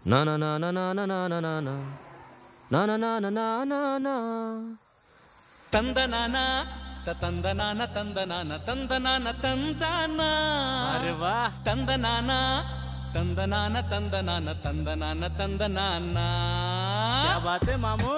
నా నా నా నా నా నా నా నా నా నా నా నా నా నా నా నా తందనాన తందనాన తందనాన తందనాన తందనా అరే వా తందనాన తందనాన తందనాన తందనాన తందనాన क्या बात है मामू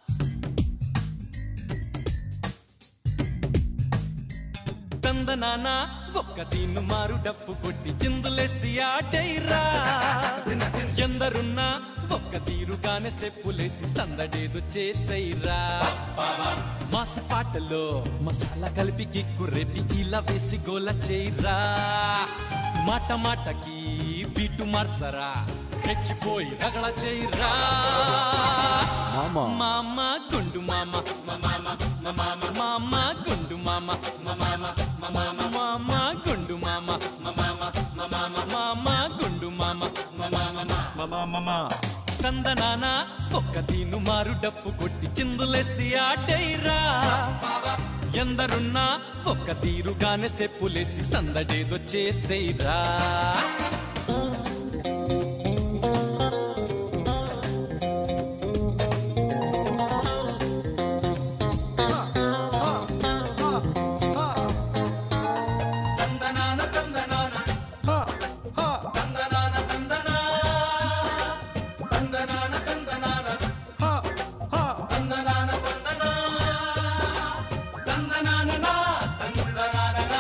తందనాన ఒక్క తీను మారు డప్పు కొట్టి చిందులేసి ఆటైరా ఎందరున్నా ఒక్క తీరుగానే స్టెప్పులేసి సందడేదు చేసైరా మాస పాటలో మసాలా కలిపి కిక్కు రేపి ఇలా వేసి గోల చేయరా మాట మాటకి బీటు మార్చరా రెచ్చిపోయి రగడ చేయరా మామ మామ గుండు మామ మామ మామ మామ గుండు మామ మామ మామ మామ గుండు మామ మామ మామ మామ గుండు మామ మామ మామ తందనాన ఒక్క తీను మారు డప్పు కొట్టి చిందులేసి ఆటైరా ఎందరున్నా ఒక్క తీరుగానే స్టెప్పులేసి సందడేదో చేసేరా తందనాన తందనాన తందనాన తందనా తందనాన తందనాన తందనాన తందనా తందనాననా తందనాననా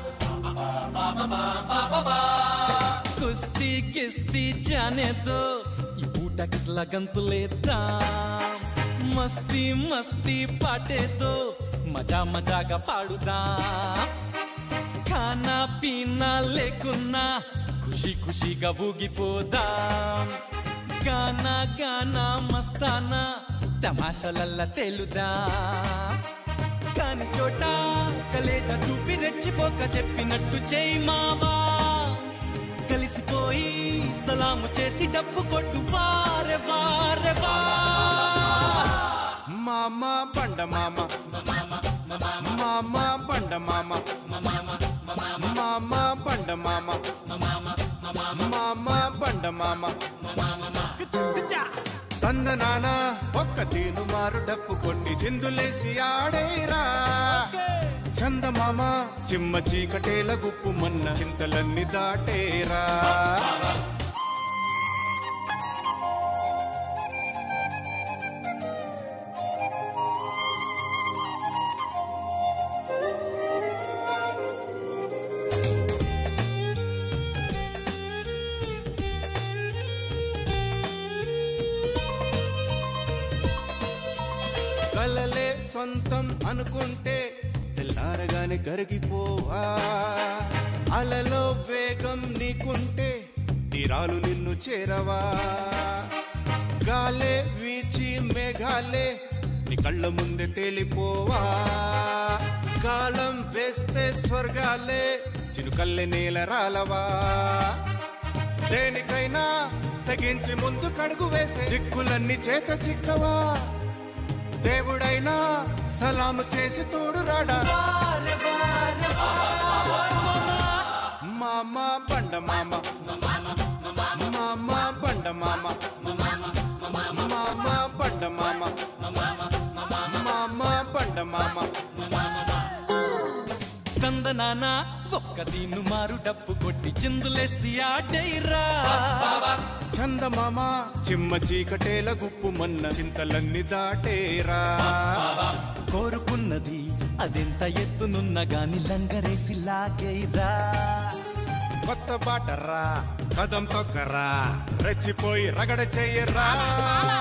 కుస్తీ కిస్తీ జానేదో ఈ పూట గిట్ల గంతులేద్దాం మస్తీ మస్తీ పాటేదో మజా మజాగా పాడుదాం ఖానా పీనా లేకున్నా ఖుషి ఖుషిగా ఊగిపోదాం గానా గానా మస్తానా తమాషలల్ల తేలుదాం కాని చోట కలేజ చూపి రెచ్చిపోక చెప్పినట్టు చేయి మావా కలిసిపోయి సలాము చేసి డబ్బు కొట్టు వారే వారే వా మామ బండ మామ మామ బండ మామ మామ బండ మామ మామ బండ మామ తందనాన ఒక్క తీను మారు డప్పు కొట్టి చిందులేసి ఆడేరా చందమామ చిమ్మ చీకటేల గుప్పు మన్న చింతలన్నీ దాటేరా కలలే సొంతం అనుకుంటే తెల్లారగానే కరిగిపోవా అలలో వేగం నీకుంటే తీరాలు నిన్ను చేరవా గాలే వీచి మేఘాలే నీ కళ్ళ ముందే తేలిపోవా కాలం వేస్తే స్వర్గాలే చినుకల్లె నేల రాలవా దేనికైనా తెగించి ముందు కడుగు వేస్తే దిక్కులన్నీ చేత చిక్కవా దేవుడైనా సలాము చేసి తోడు రాడా మామ బండ మామ మామ బండ మామ మామ బండ మామ మామ బండ మామ తందనాన ఒక్క దీను మారు డప్పు కొట్టి చిందులేసి ఆటైరా చందమామ చిమ్మ చీకటేల గుప్పు మన్న చింతలన్నీ దాటేరా కోరుకున్నది అదెంత ఎత్తునున్న గాని లంగరేసి లాగైరా కొత్త బాటరా కదం తొక్కరా రెచ్చిపోయి రగడ చెయ్యరా